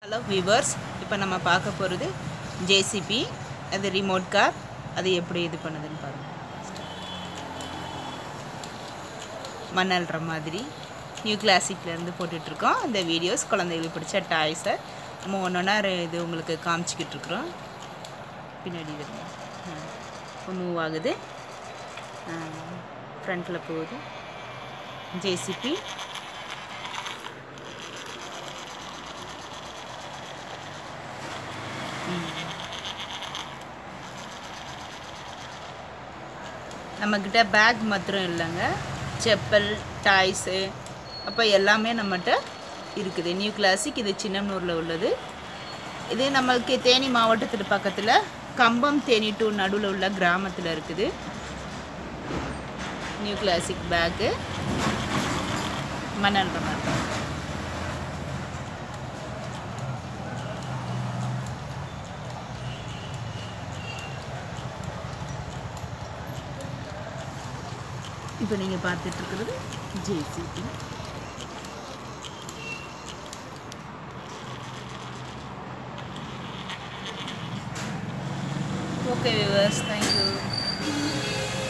hello viewers இப்போ நம்ம பார்க்க போகிறது ஜேசிபி அது ரிமோட் கார் அது எப்படி இது பண்ணுதுன்னு பாருங்கள் மண் அள்ளுற மாதிரி நியூ கிளாசிக்லேருந்து போட்டுட்ருக்கோம் இந்த வீடியோஸ் குழந்தைகளுக்கு பிடிச்ச டாய்ஸை நம்ம ஒன்று ஒன்றா இது உங்களுக்கு காமிச்சிக்கிட்டு இருக்கிறோம் பின்னாடி இது இப்போ மூவ் ஆகுது ஃப்ரண்ட்டில் போகுது ஜேசிபி நம்மக்கிட்ட பேக் மாத்திரம் இல்லைங்க செப்பல் டாய்ஸு அப்போ எல்லாமே நம்மகிட்ட இருக்குது நியூ கிளாசிக் இது சின்னம்னூரில் உள்ளது இது நமக்கு தேனி மாவட்டத்துக்கு பக்கத்தில் கம்பம் தேனி டூ நடுவில் உள்ள கிராமத்தில் இருக்குது நியூ கிளாசிக் பேக்கு மணல்ற மாதிரி இப்போ நீங்கள் பார்த்துட்டு இருக்கிறது ஜேசிபி ஓகே விவர்ஸ் தேங்க்யூ